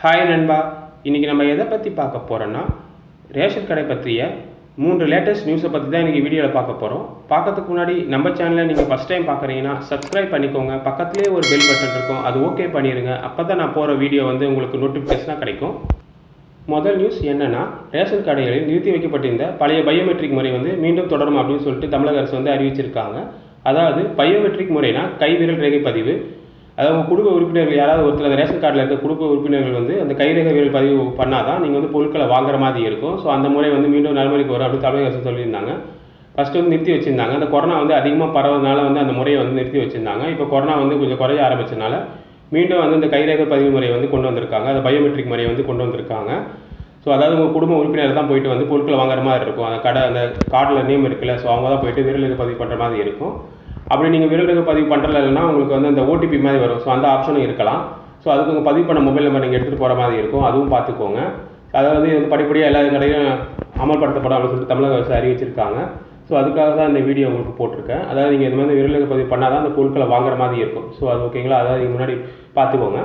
hi நண்பா இன்றைக்கி நம்ம எதை பற்றி பார்க்க போகிறோன்னா ரேஷன் கடை பற்றிய மூன்று லேட்டஸ்ட் நியூஸை பற்றி தான் இன்றைக்கி வீடியோவில் பார்க்க போகிறோம் பார்க்கறதுக்கு முன்னாடி நம்ம சேனலை நீங்கள் ஃபஸ்ட் டைம் பார்க்குறீங்கன்னா சப்ஸ்கிரைப் பண்ணிக்கோங்க பக்கத்துலேயே ஒரு பெல் பட்டன் இருக்கும் அது ஓகே பண்ணிடுங்க அப்போ தான் நான் போகிற வீடியோ வந்து உங்களுக்கு நோட்டிஃபிகேஷனாக கிடைக்கும் முதல் நியூஸ் என்னன்னா ரேஷன் கடைகளில் நிறுத்தி வைக்கப்பட்டிருந்த பழைய பயோமெட்ரிக் முறை வந்து மீண்டும் தொடரும் அப்படின்னு சொல்லிட்டு தமிழக அரசு வந்து அறிவிச்சிருக்காங்க அதாவது பயோமெட்ரிக் முறைனா கைவிரல் ரேகை பதிவு அதாவது உங்கள் குடும்ப உறுப்பினர்கள் யாராவது ஒருத்தர் அந்த ரேஷன் கார்டில் இருக்க குடும்ப உறுப்பினர்கள் வந்து அந்த கைரேகை விரல் பதிவு பண்ணால் தான் நீங்கள் வந்து பொருட்களை வாங்குற மாதிரி இருக்கும் ஸோ அந்த முறை வந்து மீண்டும் நடைமுறைக்கு வரும் அப்படின்னு தமிழக அரசு சொல்லியிருந்தாங்க ஃபஸ்ட்டு வந்து நிறுத்தி வச்சிருந்தாங்க அந்த கொரோனா வந்து அதிகமாக பரவதுனால வந்து அந்த முறையை வந்து நிறுத்தி வச்சிருந்தாங்க இப்போ கொரோனா வந்து கொஞ்சம் குறைய ஆரம்பிச்சனால மீண்டும் வந்து இந்த கைரேகை பதிவு முறையை வந்து கொண்டு வந்திருக்காங்க அந்த பயோமெட்ரிக் முறையை வந்து கொண்டு வந்திருக்காங்க ஸோ அதாவது உங்கள் குடும்ப உறுப்பினர் தான் போயிட்டு வந்து பொருட்களை வாங்குற மாதிரி இருக்கும் அந்த கடை அந்த கார்டில் நேம் இருக்குல்ல ஸோ அவங்க தான் போயிட்டு விரலுக்கு பதிவு பண்ணுற மாதிரி இருக்கும் அப்படி நீங்கள் விரலுக்கு பதிவு பண்ணுறல இல்லைன்னா உங்களுக்கு வந்து அந்த ஓடிபி மாதிரி வரும் ஸோ அந்த ஆப்ஷனும் இருக்கலாம் ஸோ அதுக்கு உங்கள் பதிவு பண்ண மொபைல் நம்பர் நீங்கள் எடுத்துகிட்டு போகிற மாதிரி இருக்கும் அதுவும் பார்த்துக்கோங்க அதாவது இது வந்து படிப்படியாக எல்லா கடையிலும் அமல்படுத்தப்படும் அப்படின்னு சொல்லிட்டு தமிழக அரசு அறிவிச்சிருக்காங்க ஸோ அதுக்காக தான் இந்த வீடியோ உங்களுக்கு போட்டிருக்கேன் அதாவது நீங்கள் இது மாதிரி விரலுக்கு பதிவு பண்ணால் தான் அந்த பொருட்களை வாங்குற மாதிரி இருக்கும் ஸோ அது ஓகேங்களா அதாவது நீங்கள் முன்னாடி பார்த்துக்கோங்க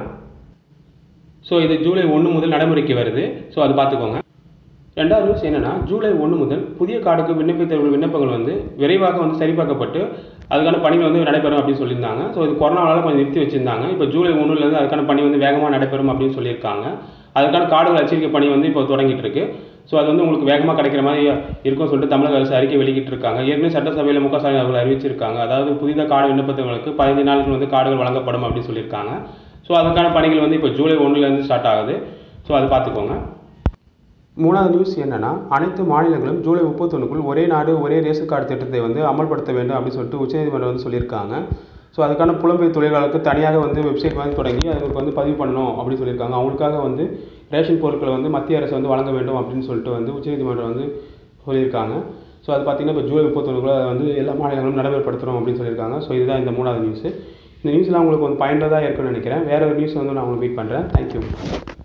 ஸோ இது ஜூலை ஒன்று முதல் நடைமுறைக்கு வருது ஸோ அது பார்த்துக்கோங்க ரெண்டாவது நியூஸ் என்னன்னா ஜூலை ஒன்று முதல் புதிய கார்டுக்கு விண்ணப்பித்தவர்கள் விண்ணப்பங்கள் வந்து விரைவாக வந்து சரிபார்க்கப்பட்டு அதுக்கான பணிகள் வந்து நடைபெறும் அப்படின்னு சொல்லியிருந்தாங்க ஸோ இது கொரோனாவால் கொஞ்சம் நிறுத்தி வச்சிருந்தாங்க இப்போ ஜூலை ஒன்றுலேருந்து அதுக்கான பணி வந்து வேகமாக நடைபெறும் அப்படின்னு சொல்லியிருக்காங்க அதுக்கான கார்டுகள் அச்சரிக்கை பணி வந்து இப்போ தொடங்கிட்டு இருக்கு ஸோ அது வந்து உங்களுக்கு வேகமாக கிடைக்கிற மாதிரி இருக்கும்னு சொல்லிட்டு தமிழக அரசு அறிக்கை வெளியிட்டு இருக்காங்க ஏற்கனவே சட்டசபையில் முக ஸ்டாலின் அவர்கள் அறிவிச்சிருக்காங்க அதாவது புதிதாக கார்டு விண்ணப்பத்தவங்களுக்கு பதினைந்து நாளுக்கு வந்து கார்டுகள் வழங்கப்படும் அப்படின்னு சொல்லியிருக்காங்க ஸோ அதுக்கான பணிகள் வந்து இப்போ ஜூலை ஒன்றுலேருந்து ஸ்டார்ட் ஆகுது ஸோ அது பார்த்துக்கோங்க மூணாவது நியூஸ் என்னன்னா அனைத்து மாநிலங்களும் ஜூலை முப்பத்தொன்னுக்குள் ஒரே நாடு ஒரே ரேஷன் கார்டு திட்டத்தை வந்து அமல்படுத்த வேண்டும் அப்படின்னு சொல்லிட்டு உச்சநீதிமன்றம் வந்து சொல்லியிருக்காங்க ஸோ அதுக்கான புலம்பெயர் தொழிலாளர்களுக்கு தனியாக வந்து வெப்சைட் வந்து தொடங்கி அதுக்கு வந்து பதிவு பண்ணணும் அப்படின்னு சொல்லியிருக்காங்க அவங்களுக்காக வந்து ரேஷன் பொருட்களை வந்து மத்திய அரசு வந்து வழங்க வேண்டும் அப்படின்னு சொல்லிட்டு வந்து உச்சநீதிமன்றம் வந்து சொல்லியிருக்காங்க ஸோ அது பார்த்தீங்கன்னா இப்போ ஜூலை முப்பத்தொன்னுக்குள்ள வந்து எல்லா மாநிலங்களும் நடைமுறைப்படுத்தணும் அப்படின்னு சொல்லியிருக்காங்க ஸோ இதுதான் இந்த மூணாவது நியூஸ் இந்த நியூஸ்லாம் உங்களுக்கு வந்து பயனுள்ளதாக இருக்கும்னு நினைக்கிறேன் வேற ஒரு நியூஸ் வந்து நான் உங்களுக்கு மீட் பண்ணுறேன் தேங்க்யூ